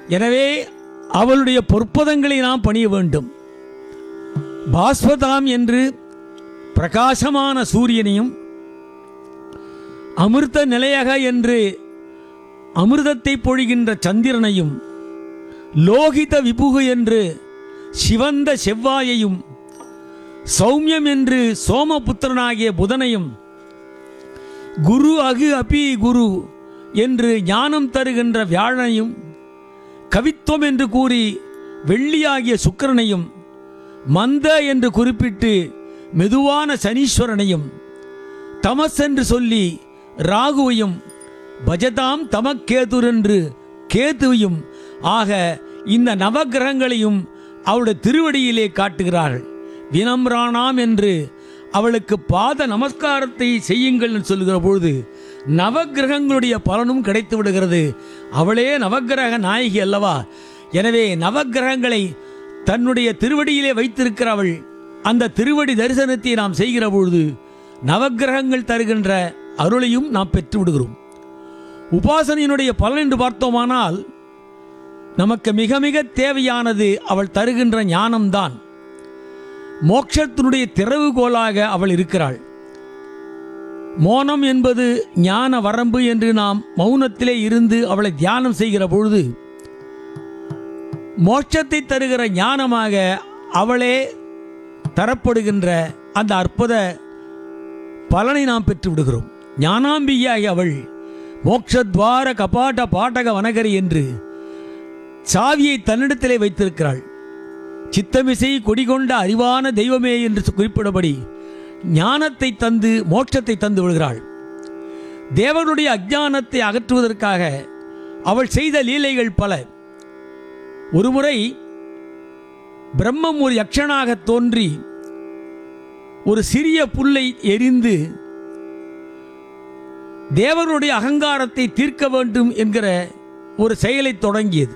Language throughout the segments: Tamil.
எனவே அவளுடைய பொற்பதங்களை நாம் பணிய வேண்டும் பாஸ்வதாம் என்று பிரகாசமான சூரியனையும் அமிர்த நிலையக என்று அமிர்தத்தை பொழிகின்ற சந்திரனையும் லோகித விபுகு என்று சிவந்த செவ்வாயையும் சௌமியம் என்று சோமபுத்திரனாகிய புதனையும் குரு அகு அபி குரு என்று ஞானம் தருகின்ற வியாழனையும் கவித்துவம் என்று கூறி வெள்ளியாகிய சுக்கிரனையும் மந்த என்று குறிப்பிட்டு மெதுவான சனீஸ்வரனையும் தமஸ் என்று சொல்லி ராகுவையும் பஜதாம் தமக்கேதுர் என்று கேதுவையும் ஆக இந்த நவக்கிரகங்களையும் அவளுடைய திருவடியிலே காட்டுகிறார்கள் வினம்ராணாம் என்று அவளுக்கு பாத நமஸ்காரத்தை செய்யுங்கள் என்று சொல்லுகிற பொழுது நவக்கிரகங்களுடைய பலனும் கிடைத்து விடுகிறது அவளே நவக்கிரக நாயகி அல்லவா எனவே நவக்கிரகங்களை தன்னுடைய திருவடியிலே வைத்திருக்கிற அவள் அந்த திருவடி தரிசனத்தை நாம் செய்கிற பொழுது நவக்கிரகங்கள் தருகின்ற அருளையும் நாம் பெற்று விடுகிறோம் உபாசனையினுடைய பலன் என்று பார்த்தோமானால் நமக்கு மிக மிக தேவையானது அவள் தருகின்ற ஞானம்தான் மோட்சத்தினுடைய திறவுகோலாக அவள் இருக்கிறாள் மோனம் என்பது ஞான வரம்பு என்று நாம் மௌனத்திலே இருந்து அவளை தியானம் செய்கிற பொழுது மோட்சத்தை தருகிற ஞானமாக அவளே தரப்படுகின்ற அந்த அற்புத பலனை நாம் பெற்று விடுகிறோம் ஞானாம்பிகையாகி அவள் மோட்சத்வார கபாட்ட பாட்டக வனகரி என்று சாவியை தன்னிடத்திலே வைத்திருக்கிறாள் சித்தமிசை கொடிகொண்ட அறிவான தெய்வமே என்று குறிப்பிடபடி ஞானத்தை தந்து மோட்சத்தை தந்து விடுகிறாள் தேவனுடைய அஜானத்தை அகற்றுவதற்காக அவள் செய்த லீலைகள் பல ஒருமுறை பிரம்மம் ஒரு யக்ஷனாக தோன்றி ஒரு சிறிய புல்லை எரிந்து தேவனுடைய அகங்காரத்தை தீர்க்க வேண்டும் என்கிற ஒரு செயலை தொடங்கியது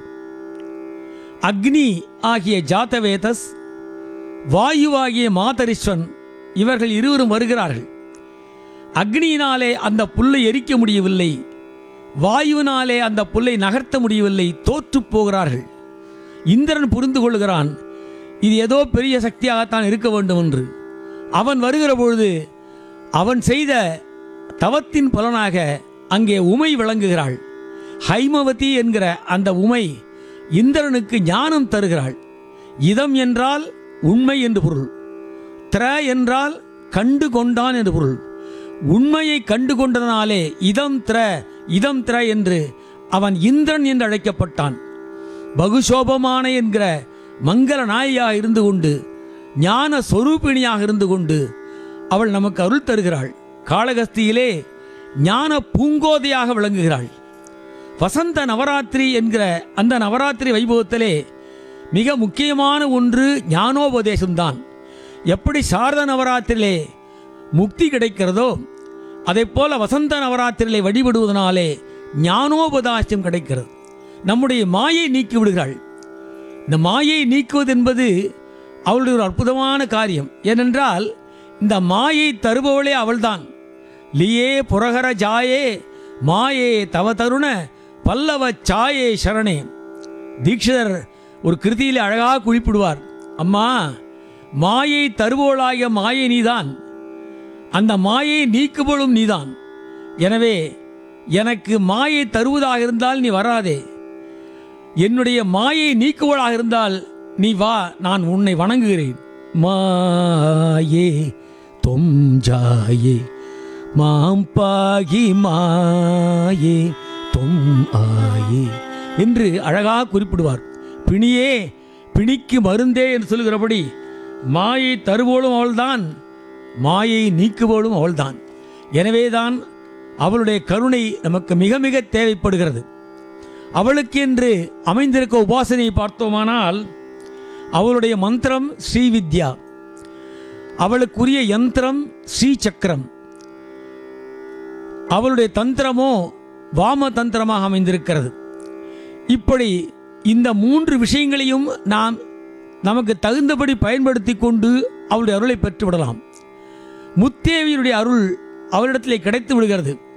அக்னி ஆகிய ஜாத்தவேதஸ் வாயுவாகிய மாதரிஸ்வன் இவர்கள் இருவரும் வருகிறார்கள் அக்னியினாலே அந்த புல்லை எரிக்க முடியவில்லை வாயுவினாலே அந்த புல்லை நகர்த்த முடியவில்லை தோற்றுப் போகிறார்கள் இந்திரன் புரிந்து கொள்கிறான் இது ஏதோ பெரிய சக்தியாகத்தான் இருக்க வேண்டும் என்று அவன் வருகிற பொழுது அவன் செய்த தவத்தின் பலனாக அங்கே உமை விளங்குகிறாள் ஹைமவதி என்கிற அந்த உமை இந்திரனுக்கு ஞானம் தருகிறாள் இதம் என்றால் உண்மை என்று பொருள் திர என்றால் கண்டு கொண்டான் என்று பொருள் உண்மையை கண்டு கொண்டதனாலே இதம் திர இதம் திர என்று அவன் இந்திரன் என்று அழைக்கப்பட்டான் பகுசோபமான என்கிற மங்கள நாயியாக இருந்து கொண்டு ஞான சொரூபிணியாக இருந்து கொண்டு அவள் நமக்கு அருள் தருகிறாள் காளகஸ்தியிலே ஞான பூங்கோதையாக விளங்குகிறாள் வசந்த நவராத்திரி என்கிற அந்த நவராத்திரி வைபவத்திலே மிக முக்கியமான ஒன்று ஞானோபதேசம்தான் எப்படி சாரத நவராத்திரியிலே முக்தி கிடைக்கிறதோ அதைப் போல வசந்த நவராத்திரியிலே வழிபடுவதனாலே ஞானோபதாசம் கிடைக்கிறது நம்முடைய மாயை நீக்கி விடுகிறாள் இந்த மாயை நீக்குவது என்பது அவளுடைய ஒரு அற்புதமான காரியம் ஏனென்றால் இந்த மாயை தருபவளே அவள்தான் லியே புரகர ஜாயே மாயே தவ தருண பல்லவ சாயே சரணே தீட்சிதர் ஒரு கிருதியிலே அழகாக குறிப்பிடுவார் அம்மா மாயை தருபவளாகிய மாயை நீதான் அந்த மாயை நீக்குபவளும் நீதான் எனவே எனக்கு மாயை தருவதாக இருந்தால் நீ வராதே என்னுடைய மாயை நீக்குவளாக இருந்தால் நீ வா நான் உன்னை வணங்குகிறேன் மாயே தொம் ஜாயே மாம் பாகி மாயே தொம் ஆயே என்று அழகாக குறிப்பிடுவார் பிணியே பிணிக்கு மருந்தே என்று சொல்கிறபடி மாயை தருவோளும் அவள்தான் மாயை நீக்குவோளும் அவள்தான் எனவேதான் அவளுடைய கருணை நமக்கு மிக மிக தேவைப்படுகிறது அவளுக்கு என்று அமைந்திருக்க உபாசனையை பார்த்தோமானால் அவளுடைய மந்திரம் ஸ்ரீவித்யா அவளுக்குரிய யந்திரம் ஸ்ரீ சக்கரம் அவளுடைய தந்திரமோ வாம தந்திரமாக அமைந்திருக்கிறது இப்படி இந்த மூன்று விஷயங்களையும் நாம் நமக்கு தகுந்தபடி பயன்படுத்தி கொண்டு அவளுடைய அருளை பெற்று விடலாம் முத்தேவியுடைய அருள் அவளிடத்திலே கிடைத்து விடுகிறது